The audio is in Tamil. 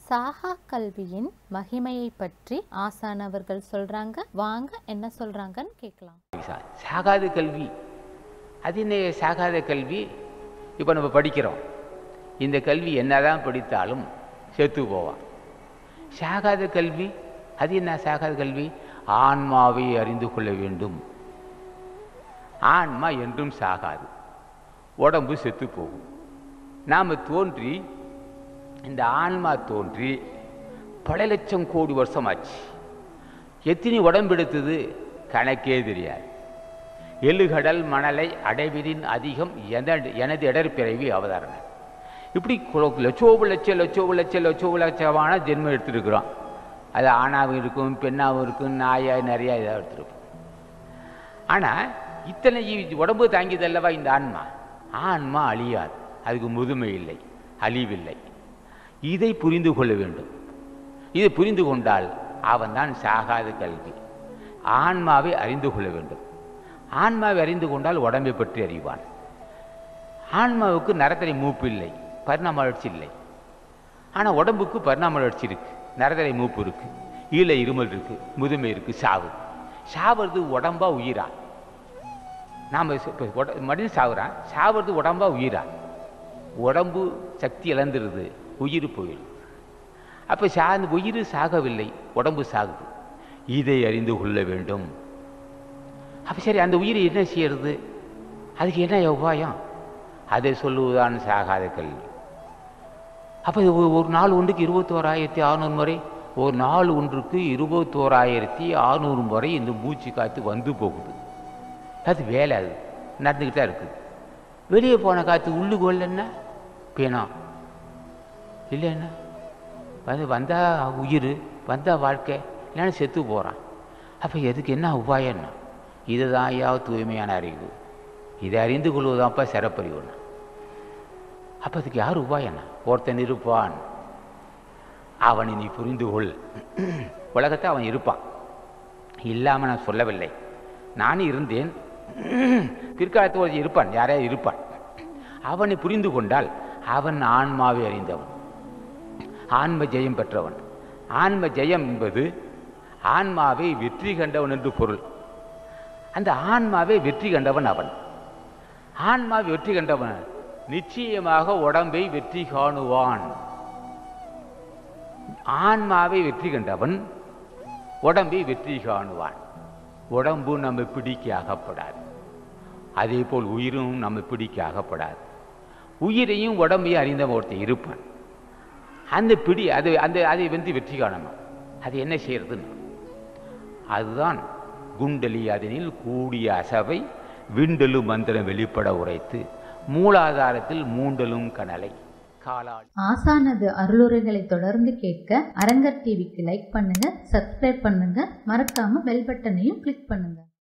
சாகா கல்வியின் மகிமையை பற்றி ஆசான் அவர்கள் சொல்றாங்க வாங்க என்ன சொல்றாங்கன்னு கேட்கலாம் சா- சாகாத கல்வி அது என்ன சாகாத கல்வி இப்போ நம்ம படிக்கிறோம் இந்த கல்வி என்னதான் படித்தாலும் செத்து போவான் சாகாத கல்வி அது என்ன சாகாத கல்வி ஆன்மாவை அறிந்து கொள்ள வேண்டும் ஆன்மா என்றும் சாகாது உடம்பு செத்து போகும் நாம் தோன்றி இந்த ஆன்மா தோன்றி பல லட்சம் கோடி வருஷமாச்சு எத்தனை உடம்பு எடுத்தது கணக்கே தெரியாது எழுகடல் மணலை அடைவதின் அதிகம் எனது எனது இடர்பிறவி அவதாரணை இப்படி கு- லட்சோப லட்சம் லட்சோப லட்சம் லட்சோப லட்சமான ஜென்மம் எடுத்துருக்குறோம் அது ஆணாவும் இருக்கும் பெண்ணாகவும் இருக்கும் நாயா நிறையா இதாக எடுத்துருப்போம் ஆனால் இத்தனை இ- உடம்பு தாங்கியதல்லவா இந்த ஆன்மா ஆன்மா அழியாது அதுக்கு முதுமை இல்லை அழிவில்லை இதை புரிந்து கொள்ள வேண்டும் இதை புரிந்து கொண்டால் அவன்தான் சாகாத கல்வி ஆன்மாவை அறிந்து கொள்ள வேண்டும் ஆன்மாவை அறிந்து கொண்டால் உடம்பை பற்றி அறிவான் ஆன்மாவுக்கு நரத்தரை மூப்பு இல்லை பரிணாம வளர்ச்சி இல்லை ஆனால் உடம்புக்கு பரிணாம வளர்ச்சி இருக்கு நரத்தரை மூப்பு இருக்கு ஈழ இருமல் இருக்கு முதுமை இருக்கு சாவு சாவது உடம்பா உயிரா நாம் மனிதன் சாகுறான் சாவது உடம்பா உயிரா உடம்பு சக்தி இழந்துருது உயிர் போயிடுது அப்போ சா அந்த உயிர் சாகவில்லை உடம்பு சாகுது இதை அறிந்து கொள்ள வேண்டும் அப்போ சரி அந்த உயிரை என்ன செய்யறது அதுக்கு என்ன உபாயம் அதை சொல்லுவதுதான் சாகாத கல்வி அப்போ இது ஒரு- ஒரு நாள் ஒன்றுக்கு இருபத்தோராயிரத்தி அறநூறு முறை ஒரு நாள் ஒன்றுக்கு இருபத்தோராயிரத்தி அறநூறு முறை இந்த மூச்சு காற்று வந்து போகுது அது வேலை அது நடந்துக்கிட்டு தான் இருக்குது வெளியே போன காற்று உள்ளுக்குள்ள என்ன பிணம் இல்லை என்ன வந்து வந்தால் உயிர் வந்தால் வாழ்க்கை இல்லைன்னா செத்து போகிறான் அப்போ எதுக்கு என்ன உபாயம்னா இதுதான் ஐயா தூய்மையான அறிவு இதை அறிந்து கொள்வதான்ப்பா சிறப்பறிவுண்ணா அப்போ அதுக்கு யார் உபாயண்ணா ஒருத்தன் இருப்பான் அவனை நீ புரிந்து கொள் உலகத்தை அவன் இருப்பான் இல்லாமல் நான் சொல்லவில்லை நானும் இருந்தேன் பிற்காலத்தில் ஒரு இருப்பான் யாரையாவது இருப்பான் அவனை புரிந்து கொண்டால் அவன் ஆன்மாவை அறிந்தவன் ஆன்ம ஜெயம் பெற்றவன் ஆன்ம ஜெயம் என்பது ஆன்மாவை வெற்றி கண்டவன் என்று பொருள் அந்த ஆன்மாவை வெற்றி கண்டவன் அவன் ஆன்மாவை வெற்றி கண்டவன் நிச்சயமாக உடம்பை வெற்றி காணுவான் ஆன்மாவை வெற்றி கண்டவன் உடம்பை வெற்றி காணுவான் உடம்பு நம்ம பிடிக்க அகப்படாது அதே போல் உயிரும் நம்ம பிடிக்க அகப்படாது உயிரையும் உடம்பையும் அறிந்தவன் ஒருத்தன் இருப்பான் அந்த பிடி அது அந்த அதை வந்து வெற்றி காணணும் அது என்ன செய்யறதுன்னு அதுதான் குண்டலி அதனில் கூடிய அசவை விண்டலு மந்திரம் வெளிப்பட உரைத்து மூலாதாரத்தில் மூண்டலும் கனலை காலால் ஆசானது அருளுரைகளை தொடர்ந்து கேட்க அரங்கர் டிவிக்கு லைக் பண்ணுங்க சப்ஸ்கிரைப் பண்ணுங்க மறக்காம பெல் பட்டனையும் கிளிக் பண்ணுங்க